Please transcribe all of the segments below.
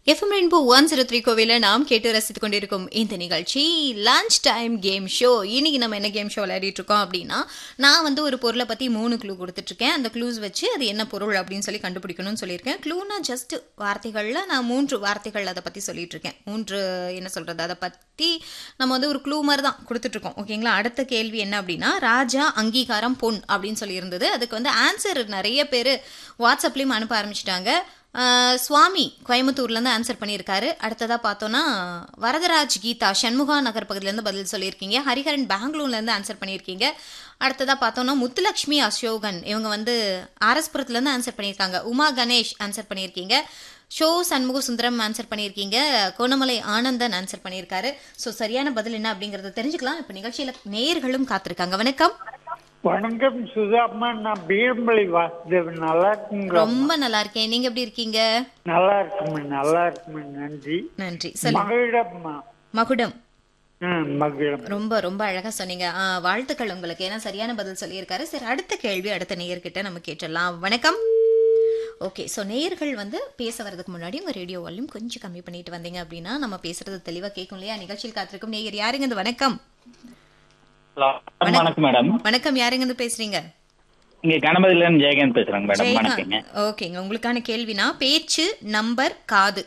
FM rainbow one zero three கோவில நாம் கேட்டு ரசித்துக் கொண்டிருக்கும் இந்த நிகழ்ச்சி லஞ்ச் டைம் கேம் ஷோ இன்னைக்கு நம்ம என்ன கேம் ஷோ விளையாடிட்டு இருக்கோம் அப்படின்னா நான் வந்து ஒரு பொருளை பத்தி மூணு க்ளூ கொடுத்துட்டு இருக்கேன் அந்த க்ளூஸ் வச்சு அது என்ன பொருள் அப்படின்னு சொல்லி கண்டுபிடிக்கணும்னு சொல்லியிருக்கேன் க்ளூனா ஜஸ்ட் வார்த்தைகள்ல நான் மூன்று வார்த்தைகள் அதை பத்தி சொல்லிட்டு இருக்கேன் மூன்று என்ன சொல்றது அதை பத்தி நம்ம வந்து ஒரு க்ளூ மாதிரி தான் கொடுத்துட்டு இருக்கோம் ஓகேங்களா அடுத்த கேள்வி என்ன அப்படின்னா ராஜா அங்கீகாரம் பொன் அப்படின்னு சொல்லி இருந்தது அதுக்கு வந்து ஆன்சர் நிறைய பேர் வாட்ஸ்அப்லேயும் அனுப்ப ஆரம்பிச்சிட்டாங்க ஆஹ் சுவாமி கோயம்புத்தூர்லேருந்து ஆன்சர் பண்ணியிருக்காரு அடுத்ததாக பார்த்தோன்னா வரதராஜ் கீதா சண்முகா நகர் பகுதியிலேருந்து பதில் சொல்லியிருக்கீங்க ஹரிஹரன் பெங்களூர்லேருந்து ஆன்சர் பண்ணியிருக்கீங்க அடுத்ததாக பார்த்தோன்னா முத்துலக்ஷ்மி அசோகன் இவங்க வந்து ஆர்எஸ்புரத்துலேருந்து ஆன்சர் பண்ணியிருக்காங்க உமா கணேஷ் ஆன்சர் பண்ணியிருக்கீங்க ஷோ சண்முக சுந்தரம் ஆன்சர் பண்ணியிருக்கீங்க கோணமலை ஆனந்தன் ஆன்சர் பண்ணியிருக்காரு ஸோ சரியான பதில் என்ன அப்படிங்கறத தெரிஞ்சுக்கலாம் இப்போ நிகழ்ச்சியில் நேயர்களும் காத்திருக்காங்க வணக்கம் வணக்கம் சுதாம்மா நான் பீரம்பளி வாசுதேவன் நல்லா இருக்குங்க ரொம்ப நல்லா இருக்கேன் நீங்க எப்படி இருக்கீங்க நல்லா இருக்குமா நல்லா இருக்குமா நன்றி நன்றி சொல்லுங்க மகிழம்மா மகுடம் ம் மகிழம் ரொம்ப ரொம்ப அழகா சொன்னீங்க ஆ, வாழ்த்துக்கள் உங்களுக்கு ஏன்னா சரியான பதில் சொல்லியிருக்காரு சரி அடுத்த கேள்வி அடுத்த நேயர்கிட்ட நம்ம கேட்டுடலாம் வணக்கம் ஓகே ஸோ நேயர்கள் வந்து பேச வரதுக்கு முன்னாடி உங்க ரேடியோ வால்யூம் கொஞ்சம் கம்மி பண்ணிட்டு வந்தீங்க அப்படின்னா நம்ம பேசுறது தெளிவா கேட்கும் இல்லையா நிகழ்ச்சியில் காத்திருக்கும் நேயர் யாருங்க இந்த வணக்கம் ஹலோ வணக்கம் மேடம் வணக்கம் யாருங்க இருந்து பேசுறீங்க இங்க கணபதியில இருந்து ஜெயகாந்த் பேசுறேங்க மேடம் வணக்கங்க ஓகேங்க உங்களுக்கான கேள்வினா பேச்சு நம்பர் காது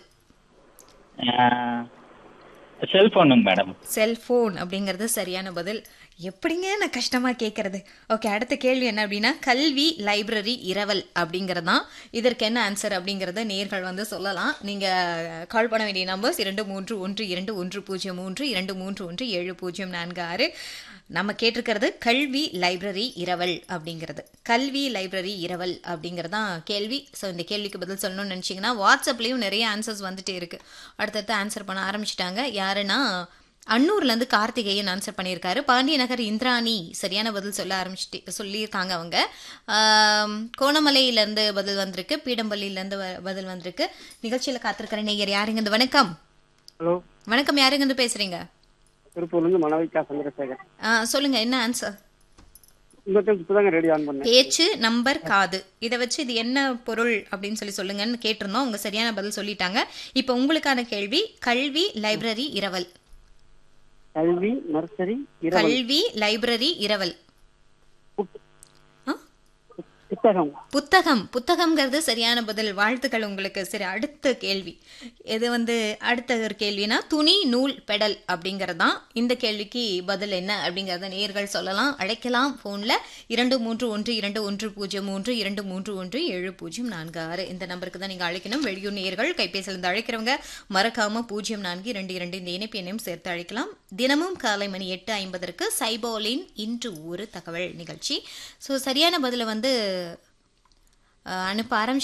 செல்போனுங்க மேடம் செல்போன் அப்படிங்கிறது சரியான பதில் எப்படிங்க நான் கஷ்டமா கேட்கறது ஓகே அடுத்த கேள்வி என்ன அப்படின்னா கல்வி லைப்ரரி இரவல் அப்படிங்கிறது தான் இதற்கு என்ன ஆன்சர் அப்படிங்கிறத நேர்கள் வந்து சொல்லலாம் நீங்க கால் பண்ண வேண்டிய நம்பர்ஸ் இரண்டு மூன்று ஒன்று இரண்டு ஒன்று பூஜ்ஜியம் மூன்று இரண்டு மூன்று ஒன்று ஏழு பூஜ்ஜியம் நான்கு ஆறு நம்ம கேட்டிருக்கிறது கல்வி லைப்ரரி இரவல் அப்படிங்கிறது கல்வி லைப்ரரி இரவல் அப்படிங்கிறது தான் கேள்வி ஸோ இந்த கேள்விக்கு பதில் சொல்லணும்னு நினச்சிங்கன்னா வாட்ஸ்அப்லேயும் நிறைய ஆன்சர்ஸ் வந்துட்டே இருக்கு அடுத்தடுத்து ஆன்சர் பண்ண ஆரம்பிச்சிட்டாங்க யாருன்னா அன்னூர்லேருந்து கார்த்திகேயன் ஆன்சர் பண்ணியிருக்காரு பாண்டிய நகர் இந்திராணி சரியான பதில் சொல்ல ஆரம்பிச்சுட்டு சொல்லியிருக்காங்க அவங்க ஆம், கோணமலையிலேருந்து பதில் வந்திருக்கு பீடம்பள்ளியிலேருந்து வ- பதில் வந்திருக்கு நிகழ்ச்சியில் காத்திருக்கிற நேயர் யாருங்க இந்த வணக்கம் ஹலோ வணக்கம் யாருங்க இருந்து பேசுறீங்க திருப்பூர்லேருந்து மனவிகா சந்திரசேகர் ஆ, சொல்லுங்க என்ன ஆன்சர் உங்களுக்கு இப்போதாங்க ரெடி ஆன் பண்ணேன் பேச்சு நம்பர் காது இதை வச்சு இது என்ன பொருள் அப்படின்னு சொல்லி சொல்லுங்கன்னு கேட்டிருந்தோம் அவங்க சரியான பதில் சொல்லிட்டாங்க இப்போ உங்களுக்கான கேள்வி கல்வி லைப்ரரி இரவல் கல்வி நர்சரி இரவல் கல்வி லைப்ரரி இரவல் ஆ? புத்தகம் புத்தகம் புத்தகம்ங்கிறது சரியான பதில் வாழ்த்துக்கள் உங்களுக்கு சரி அடுத்த கேள்வி இது வந்து அடுத்த ஒரு கேள்வினா துணி நூல் பெடல் அப்படிங்கிறது தான் இந்த கேள்விக்கு பதில் என்ன அப்படிங்கிறத நேர்கள் சொல்லலாம் அழைக்கலாம் ஃபோனில் இரண்டு மூன்று ஒன்று இரண்டு ஒன்று பூஜ்ஜியம் மூன்று இரண்டு மூன்று ஒன்று ஏழு பூஜ்ஜியம் நான்கு ஆறு இந்த நம்பருக்கு தான் நீங்கள் அழைக்கணும் வெளியூர் நேர்கள் கைபேசியிலிருந்து அழைக்கிறவங்க மறக்காம பூஜ்ஜியம் நான்கு இரண்டு இரண்டு இந்த இணைப்பு எண்ணையும் சேர்த்து அழைக்கலாம் தினமும் காலை மணி எட்டு ஐம்பதற்கு சைபோலின் இன்று ஒரு தகவல் நிகழ்ச்சி ஸோ சரியான பதிலை வந்து அஹ், அனுப்ப ஆரம்பிச்சு